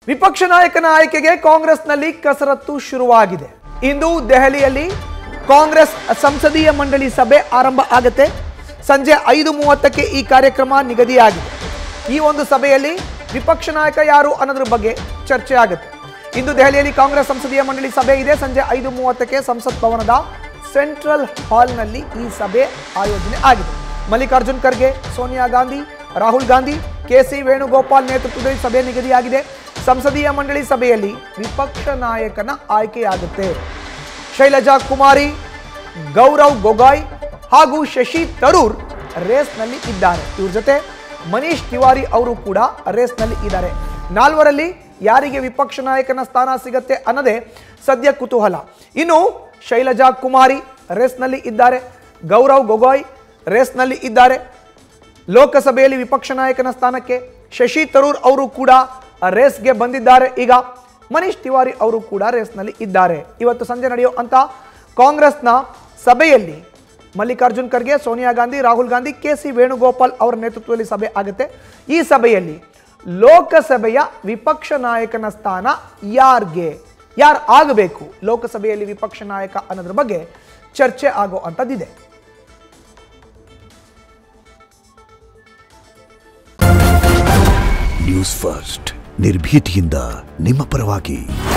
ವಿಪಕ್ಷ ನಾಯಕನ ಆಯ್ಕೆಗೆ ಕಾಂಗ್ರೆಸ್ನಲ್ಲಿ ಕಸರತ್ತು ಶುರುವಾಗಿದೆ ಇಂದು ದೆಹಲಿಯಲ್ಲಿ ಕಾಂಗ್ರೆಸ್ ಸಂಸದೀಯ ಮಂಡಳಿ ಸಭೆ ಆರಂಭ ಆಗುತ್ತೆ ಸಂಜೆ ಐದು ಮೂವತ್ತಕ್ಕೆ ಈ ಕಾರ್ಯಕ್ರಮ ನಿಗದಿಯಾಗಿದೆ ಈ ಒಂದು ಸಭೆಯಲ್ಲಿ ವಿಪಕ್ಷ ನಾಯಕ ಯಾರು ಅನ್ನೋದ್ರ ಬಗ್ಗೆ ಚರ್ಚೆ ಆಗುತ್ತೆ ಇಂದು ದೆಹಲಿಯಲ್ಲಿ ಕಾಂಗ್ರೆಸ್ ಸಂಸದೀಯ ಮಂಡಳಿ ಸಭೆ ಇದೆ ಸಂಜೆ ಐದು ಮೂವತ್ತಕ್ಕೆ ಸಂಸತ್ ಭವನದ ಸೆಂಟ್ರಲ್ ಹಾಲ್ನಲ್ಲಿ ಈ ಸಭೆ ಆಯೋಜನೆ ಆಗಿದೆ ಮಲ್ಲಿಕಾರ್ಜುನ್ ಖರ್ಗೆ ಸೋನಿಯಾ ಗಾಂಧಿ ರಾಹುಲ್ ಗಾಂಧಿ ಕೆ ಸಿ ವೇಣುಗೋಪಾಲ್ ನೇತೃತ್ವದಲ್ಲಿ ಸಭೆ ನಿಗದಿಯಾಗಿದೆ ಸಂಸದೀಯ ಮಂಡಳಿ ಸಭೆಯಲ್ಲಿ ವಿಪಕ್ಷ ನಾಯಕನ ಆಯ್ಕೆಯಾಗುತ್ತೆ ಶೈಲಜಾ ಕುಮಾರಿ ಗೌರವ್ ಗೊಗಾಯ್ ಹಾಗೂ ಶಶಿ ತರೂರ್ ರೇಸ್ನಲ್ಲಿ ಇದ್ದಾರೆ ಇವ್ರ ಜೊತೆ ಮನೀಶ್ ತಿವಾರಿ ಅವರು ಕೂಡ ರೇಸ್ನಲ್ಲಿ ಇದ್ದಾರೆ ನಾಲ್ವರಲ್ಲಿ ಯಾರಿಗೆ ವಿಪಕ್ಷ ನಾಯಕನ ಸ್ಥಾನ ಸಿಗತ್ತೆ ಅನ್ನೋದೇ ಸದ್ಯ ಕುತೂಹಲ ಇನ್ನು ಶೈಲಜಾ ಕುಮಾರಿ ರೇಸ್ನಲ್ಲಿ ಇದ್ದಾರೆ ಗೌರವ್ ಗೊಗಾಯ್ ರೇಸ್ನಲ್ಲಿ ಇದ್ದಾರೆ ಲೋಕಸಭೆಯಲ್ಲಿ ವಿಪಕ್ಷ ನಾಯಕನ ಸ್ಥಾನಕ್ಕೆ ಶಶಿ ತರೂರ್ ಅವರು ಕೂಡ ರೇಸ್ಗೆ ಬಂದಿದ್ದಾರೆ ಈಗ ಮನೀಶ್ ತಿವಾರಿ ಅವರು ಕೂಡ ರೇಸ್ನಲ್ಲಿ ಇದ್ದಾರೆ ಇವತ್ತು ಸಂಜೆ ನಡೆಯೋ ಅಂತ ಕಾಂಗ್ರೆಸ್ನ ಸಭೆಯಲ್ಲಿ ಮಲ್ಲಿಕಾರ್ಜುನ್ ಖರ್ಗೆ ಸೋನಿಯಾ ಗಾಂಧಿ ರಾಹುಲ್ ಗಾಂಧಿ ಕೆ ಸಿ ವೇಣುಗೋಪಾಲ್ ಅವರ ನೇತೃತ್ವದಲ್ಲಿ ಸಭೆ ಆಗುತ್ತೆ ಈ ಸಭೆಯಲ್ಲಿ ಲೋಕಸಭೆಯ ವಿಪಕ್ಷ ನಾಯಕನ ಸ್ಥಾನ ಯಾರ್ಗೆ ಯಾರು ಆಗಬೇಕು ಲೋಕಸಭೆಯಲ್ಲಿ ವಿಪಕ್ಷ ನಾಯಕ ಅನ್ನೋದ್ರ ಬಗ್ಗೆ ಚರ್ಚೆ ಆಗೋ ಅಂಥದ್ದಿದೆ ನ್ಯೂಸ್ ಫಸ್ಟ್ ನಿರ್ಭೀತಿಯಿಂದ ನಿಮ್ಮ ಪರವಾಗಿ